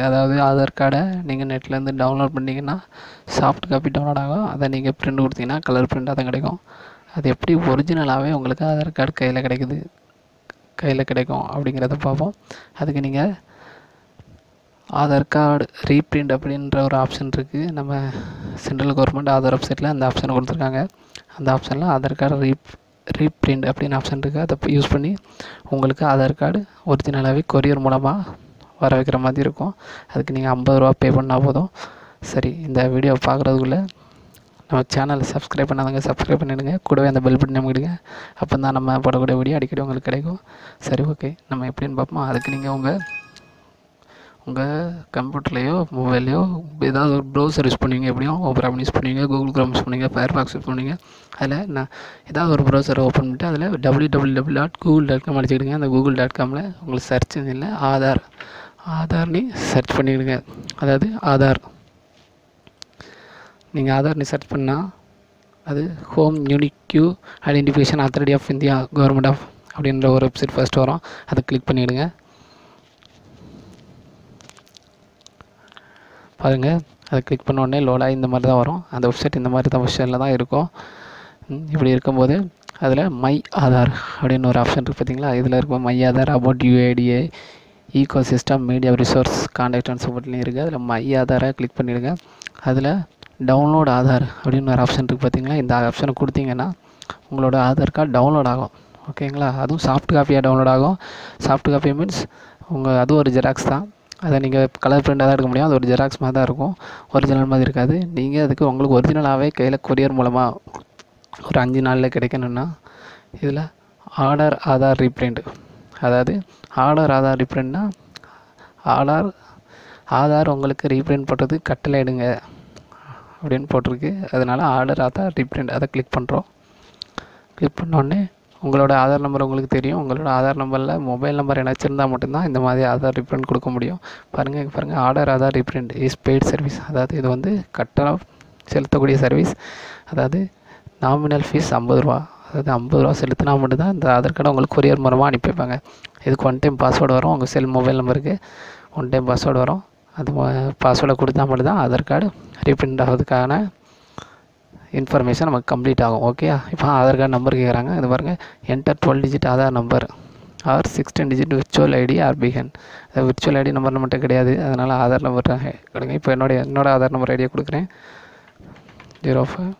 அதாவது ஆதார் கார்டை நீங்கள் நெட்லேருந்து டவுன்லோட் பண்ணிங்கன்னா சாஃப்ட் காப்பி டவுன்லோட் ஆகும் அதை நீங்கள் பிரிண்ட் கொடுத்தீங்கன்னா கலர் பிரிண்டாக தான் கிடைக்கும் அது எப்படி ஒரிஜினலாகவே உங்களுக்கு ஆதார் கார்டு கையில் கிடைக்குது கையில் கிடைக்கும் அப்படிங்கிறத பார்ப்போம் அதுக்கு நீங்கள் ஆதார் கார்டு ரீப்ரிண்ட் அப்படின்ற ஒரு ஆப்ஷன் இருக்குது நம்ம சென்ட்ரல் கவர்மெண்ட் ஆதார் வெப்சைட்டில் அந்த ஆப்ஷனை கொடுத்துருக்காங்க அந்த ஆப்ஷனில் ஆதார் கார்டு ரீப் ரீப்ரிண்ட் அப்படின்னு ஆப்ஷன் இருக்குது அதை யூஸ் பண்ணி உங்களுக்கு ஆதார் கார்டு ஒரிஜினலாகவே கொரியர் மூலமாக வர வைக்கிற மாதிரி இருக்கும் அதுக்கு நீங்கள் ஐம்பது ரூபா பே பண்ணால் போதும் சரி இந்த வீடியோ பார்க்குறதுக்குள்ளே நம்ம சேனலை சப்ஸ்கிரைப் பண்ணாதவங்க சப்ஸ்கிரைப் பண்ணிவிடுங்க கூடவே அந்த பெல் பட்டன் அமைக்கிடுங்க அப்போ தான் நம்ம போடக்கூடிய வீடியோ அடிக்கடி உங்களுக்கு கிடைக்கும் சரி ஓகே நம்ம எப்படின்னு பார்ப்போம் அதுக்கு நீங்கள் உங்கள் உங்கள் கம்ப்யூட்டர்லேயோ மொபைல்லையோ ஏதாவது ஒரு ப்ரௌசர் யூஸ் பண்ணுவீங்க எப்படியும் ஓப்பரா யூஸ் பண்ணுவீங்க கூகுள் க்ரோம் யூஸ் பண்ணுவீங்க ஃபயர் பாக்ஸ் யூஸ் பண்ணுவீங்க அதில் நான் ஏதாவது ஒரு ப்ரௌசரை ஓப்பன் பண்ணிட்டு அதில் W W W dot Google dot com அடிச்சுக்கிடுங்க அந்த கூகுள் டாட் காமில் உங்களுக்கு சர்ச் இன்ஜினில் ஆதார் ஆதார்னு சர்ச் பண்ணிவிடுங்க அதாவது ஆதார் நீங்கள் ஆதார்னு சர்ச் பண்ணால் அது ஹோம் யூனிக் கியூ identification authority of India government of அப்படின்ற ஒரு வெப்சைட் ஃபஸ்ட் வரும் அதை கிளிக் பண்ணிவிடுங்க பாருங்கள் அதை கிளிக் பண்ண உடனே லோடாக இந்த மாதிரி தான் வரும் அந்த வெப்சைட் இந்த மாதிரி தான் வெப்சைட்டில் தான் இருக்கும் ம், இப்படி இருக்கும்போது அதில் மை ஆதார் அப்படின்னு ஒரு ஆப்ஷன் இருக்குது பார்த்தீங்களா இதில் இருக்கும் my Aadhaar about UIDA ecosystem media resource contact and சப்போர்ட்லேயும் இருக்குது அதில் மை ஆதாரை கிளிக் பண்ணிவிடுங்க அதில் டவுன்லோட் ஆதார் அப்படின்னு ஒரு ஆப்ஷன் இருக்குது பார்த்தீங்களா இந்த ஆப்ஷனை கொடுத்தீங்கன்னா உங்களோட ஆதார் கார்டு டவுன்லோட் ஆகும் ஓகேங்களா அதுவும் சாஃப்ட் காப்பியாக டவுன்லோட் ஆகும் சாஃப்ட் காப்பி மீன்ஸ் உங்கள் அதுவும் ஒரு ஜெராக்ஸ் தான் அதை நீங்கள் கலர் பிரிண்டாக தான் எடுக்க முடியும் அது ஒரு ஜெராக்ஸ் மாதிரி தான் இருக்கும் ஒரிஜினல் மாதிரி இருக்காது நீங்கள் அதுக்கு உங்களுக்கு ஒரிஜினலாகவே கையில் கொரியர் மூலமாக ஒரு அஞ்சு நாளில் கிடைக்கணும்னா இதில் ஆர்டர் ஆதார் ரீப்ரிண்ட் அதாவது ஆர்டர் ஆதார் ரீப்ரிண்ட்னா ஆர்டர் ஆதார் உங்களுக்கு ரீப்ரிண்ட் போட்டது கட்டளை எடுங்க அப்படின்னு போட்டிருக்கு அதனால் ஆர்டர் ஆதார் ரீப்ரிண்ட் அதை கிளிக் பண்ணுறோம் கிளிக் பண்ணோடனே உங்களோட ஆதார் நம்பர் உங்களுக்கு தெரியும் உங்களோட ஆதார் நம்பரில் மொபைல் நம்பர் இணைச்சிருந்தா மட்டும்தான் இந்த மாதிரி ஆதார் ரீப்ரிண்ட் கொடுக்க முடியும் பாருங்கள் இங்க பாருங்கள் order Aadhaar reprint is paid service அதாவது இது வந்து கட்டணம் செலுத்தக்கூடிய சர்வீஸ் அதாவது நாமினல் ஃபீஸ் ஐம்பது ரூபா அதாவது ஐம்பது ரூபா செலுத்தினா மட்டும்தான் இந்த ஆதார் கார்டை உங்களுக்கு கொரியர் மூலமாக அனுப்பி வைப்பாங்க இதுக்கு ஒன் டைம் பாஸ்வேர்டு வரும் உங்கள் செல் மொபைல் நம்பருக்கு ஒன் டைம் பாஸ்வேர்டு வரும் அது பாஸ்வேர்டை கொடுத்தா மட்டும்தான் ஆதார் கார்டு ரீப்ரிண்ட் ஆகிறதுக்கான இன்ஃபர்மேஷன் நமக்கு கம்ப்ளீட் ஆகும் ஓகே இப்போ ஆதார் கார்டு நம்பர் கேட்குறாங்க இது பாருங்கள் enter twelve digit Aadhaar number or sixteen digit virtual ID or பிகன் அது விர்ச்சுவல் ஐடி நம்பர் நம்மகிட்ட கிடையாது அதனால் ஆதார் நம்பர் கொடுங்க இப்போ என்னோட என்னோட ஆதார் நம்பர் ஐடியை கொடுக்குறேன் ஜீரோ ஃபைவ்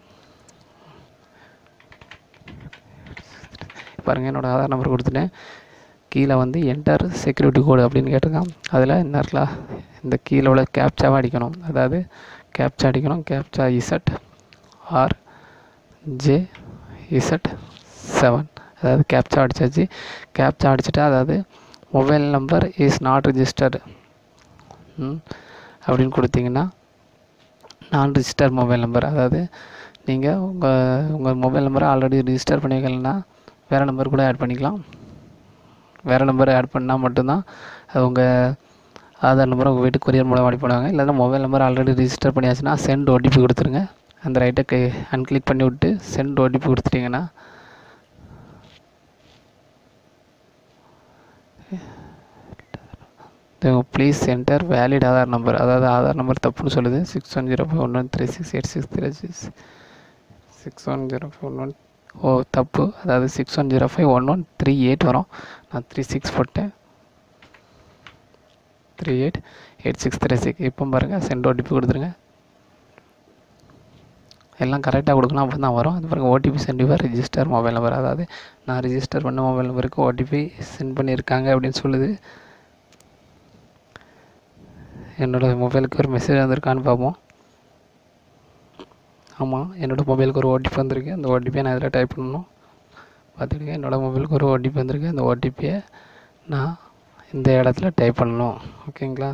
பாருங்கள் என்னோடய ஆதார் நம்பர் கொடுத்துட்டேன் கீழே வந்து என்டர் செக்யூரிட்டி கோடு அப்படின்னு கேட்டிருக்கான் அதில் இந்த இடத்துல இந்த கீழே உள்ள கேப்சாவை அடிக்கணும் அதாவது கேப்சா அடிக்கணும் captcha Z R J Z seven அதாவது கேப்சா அடிச்சாச்சு கேப்சா அடிச்சுட்டா அதாவது mobile number is not registered அப்படின்னு கொடுத்தீங்கன்னா நான் ரிஜிஸ்டர் மொபைல் நம்பர் அதாவது நீங்கள் உங்கள் உங்கள் மொபைல் நம்பரை ஆல்ரெடி ரிஜிஸ்டர் பண்ணி வைக்கலன்னா வேறு நம்பர் கூட ஆட் பண்ணிக்கலாம் வேறு நம்பர் ஆட் பண்ணால் மட்டும்தான் அது உங்கள் ஆதார் நம்பரை உங்கள் வீட்டுக்கு கொரியர் மூலம் அனுப்பிடுவாங்க இல்லைன்னா மொபைல் நம்பர் ஆல்ரெடி ரிஜிஸ்டர் பண்ணியாச்சுன்னா சென்ட் ஓடிபி கொடுத்துருங்க அந்த ரைட்டை கை அன்கிளிக் பண்ணி விட்டு சென்ட் ஓடிபி கொடுத்துட்டிங்கன்னா please enter valid Aadhaar number அதாவது ஆதார் நம்பர் தப்புன்னு சொல்லுது six one zero five one one three six eight six three six six one zero five one one oh தப்பு அதாவது six one zero five one one three eight வரும் நான் three six போட்டேன் three eight eight six three six இப்போ பாருங்கள் send OTP கொடுத்துருங்க எல்லாம் கரெக்டாக கொடுக்கணும் அப்போ தான் வரும் அது பிறகு OTP sent your register mobile number அதாவது நான் ரிஜிஸ்டர் பண்ண மொபைல் நம்பருக்கு ஓடிபி சென்ட் பண்ணியிருக்காங்க அப்படின்னு சொல்லுது என்னோடய மொபைலுக்கு ஒரு மெசேஜ் வந்திருக்கான்னு பார்ப்போம் ஆமாம் என்னோடய மொபைலுக்கு ஒரு ஓடிபி வந்திருக்கு அந்த ஓடிபியை நான் இதில் டைப் பண்ணணும் பார்த்துக்கிடுங்க என்னோடய மொபைலுக்கு ஒரு ஓடிபி வந்திருக்கு அந்த ஓடிபியை நான் இந்த இடத்துல டைப் பண்ணணும் ஓகேங்களா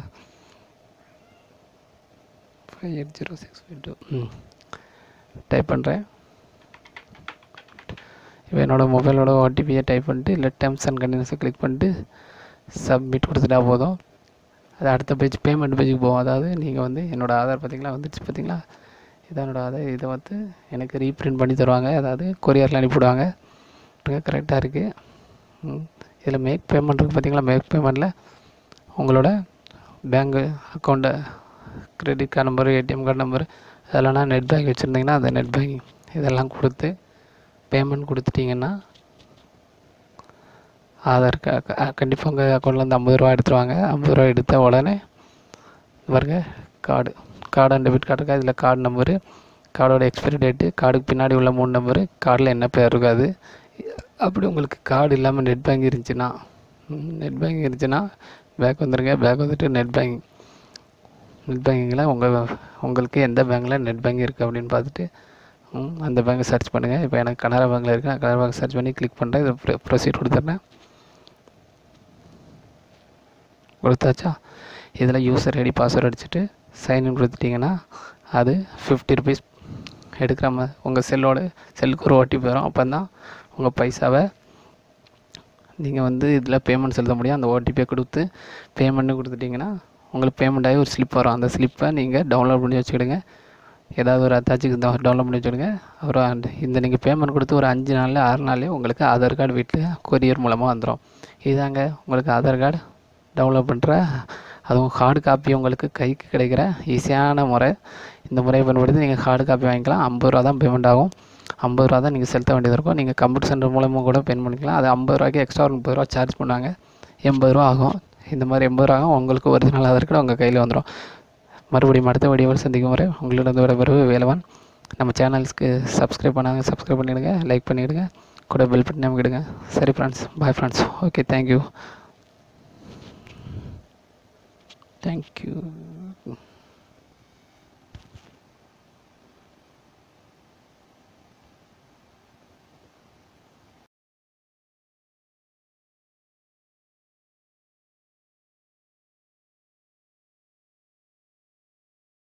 five eight zero six five two ம் டைப் பண்ணுறேன் இப்போ என்னோடய மொபைலோட ஓடிபியை டைப் பண்ணிட்டு இல்லை டெர்ம்ஸ் அண்ட் கண்டிஷன்ஸை கிளிக் பண்ணிட்டு சப்மிட் கொடுத்துட்டா போதும் அது அடுத்த பேஜ் பேமெண்ட் பேஜுக்கு போகும் அதாவது நீங்கள் வந்து என்னோடய ஆதார் பார்த்தீங்களா வந்துச்சு பார்த்தீங்களா இதான் என்னோடய ஆதார் இதை வந்து எனக்கு ரீப்ரிண்ட் பண்ணி தருவாங்க அதாவது கொரியரில் அனுப்பிவிடுவாங்க கரெக்டாக இருக்குது இதில் மேக் பேமெண்ட் இருக்குது பார்த்தீங்களா மேக் பேமெண்ட்டில் உங்களோட bank account credit card number ATM card number அதெல்லாம்னா நெட் பேங்க் வச்சுருந்தீங்கன்னா அந்த நெட் பேங்கிங் இதெல்லாம் கொடுத்து பேமெண்ட் கொடுத்துட்டிங்கன்னா ஆதார் கா கண்டிப்பாக உங்கள் அக்கௌண்ட்லேருந்து ஐம்பது ரூபா எடுத்துருவாங்க ஐம்பது ரூபா எடுத்த உடனே பாருங்க card card and debit card இருக்கா இதில் கார்டு நம்பரு கார்டோட எக்ஸ்பைரி டேட்டு கார்டுக்கு பின்னாடி உள்ள மூணு நம்பரு கார்டில் என்ன பேர் இருக்காது அப்படி உங்களுக்கு கார்டு இல்லாமல் நெட் பேங்க் இருந்துச்சுன்னா நெட் பேங்கிங் இருந்துச்சுன்னா பேக் வந்துடுங்க பேக் வந்துட்டு நெட் பேங்கிங் நெட் பேங்கிங்கில் உங்கள் உங்களுக்கு எந்த பேங்க்கில் நெட் பேங்கிங் இருக்குது அப்படின்னு பார்த்துட்டு ம், அந்த பேங்கை சர்ச் பண்ணுங்கள் இப்போ எனக்கு கனரா பேங்க்கில் இருக்குது நான் கனரா பேங்க் சர்ச் பண்ணி கிளிக் பண்ணுறேன் இது ப்ரொசீட் கொடுத்துட்றேன் கொடுத்தாச்சா இதில் யூசர் ஐடி பாஸ்வேர்டு அடிச்சுட்டு சைன்இன் கொடுத்துட்டிங்கன்னா அது ஃபிஃப்டி ருபீஸ் எடுக்கிற மாதிரி உங்கள் செல்லோட செல்லுக்கு ஒரு ஓடிபி வரும் அப்போ தான் உங்கள் பைசாவை நீங்கள் வந்து இதில் பேமெண்ட் செலுத்த முடியும் அந்த ஓடிபியை கொடுத்து பேமெண்ட்டு கொடுத்துட்டிங்கன்னா உங்களுக்கு பேமெண்ட் ஆகி ஒரு ஸ்லிப் வரும் அந்த ஸ்லிப்பை நீங்கள் டவுன்லோட் பண்ணி வச்சுக்கிடுங்க ஏதாவது ஒரு அத்தாச்சிக்கு டவுன்லோட் பண்ணி வச்சுக்கிடுங்க அப்புறம் அந்த- இந்த நீங்கள் பேமெண்ட் கொடுத்து ஒரு அஞ்சு நாளில் ஆறு நாள்லேயே உங்களுக்கு ஆதார் கார்டு வீட்டில் கொரியர் மூலமாக வந்துடும் இதாங்க உங்களுக்கு ஆதார் கார்டு டவுன்லோட் பண்ணுற அதுவும் ஹார்டு காப்பி உங்களுக்கு கைக்கு கிடைக்கிற ஈஸியான முறை இந்த முறையை பயன்படுத்தி நீங்கள் ஹார்டு காப்பி வாங்கிக்கலாம் ஐம்பது ரூபா தான் பேமெண்ட் ஆகும் ஐம்பது ரூபா தான் நீங்கள் செலுத்த வேண்டியது இருக்கும் நீங்கள் கம்ப்யூட்டர் சென்டர் மூலமாக கூட பேமெண்ட் பண்ணிக்கலாம் அது ஐம்பது ரூபாய்க்கு எக்ஸ்ட்ரா ஒரு முப்பது ரூபா சார்ஜ் பண்ணுவாங்க எண்பது ரூபா ஆகும் இந்த மாதிரி எண்பது ரூபா ஆகும் உங்களுக்கு ஒரிஜினல் ஆதார் கார்டு உங்கள் கையில் வந்துடும் மறுபடியும் அடுத்த வீடியோவில் சந்திக்கும் வரை உங்களிடம் விடைபெறுவது வேலவன் நம்ம சேனல்ஸ்க்கு சப்ஸ்கிரைப் பண்ணாங்க சப்ஸ்கிரைப் பண்ணிவிடுங்க லைக் பண்ணிவிடுங்க கூட பெல் பட்டன் அமைக்கிடுங்க சரி friends bye friends okay thank you thank you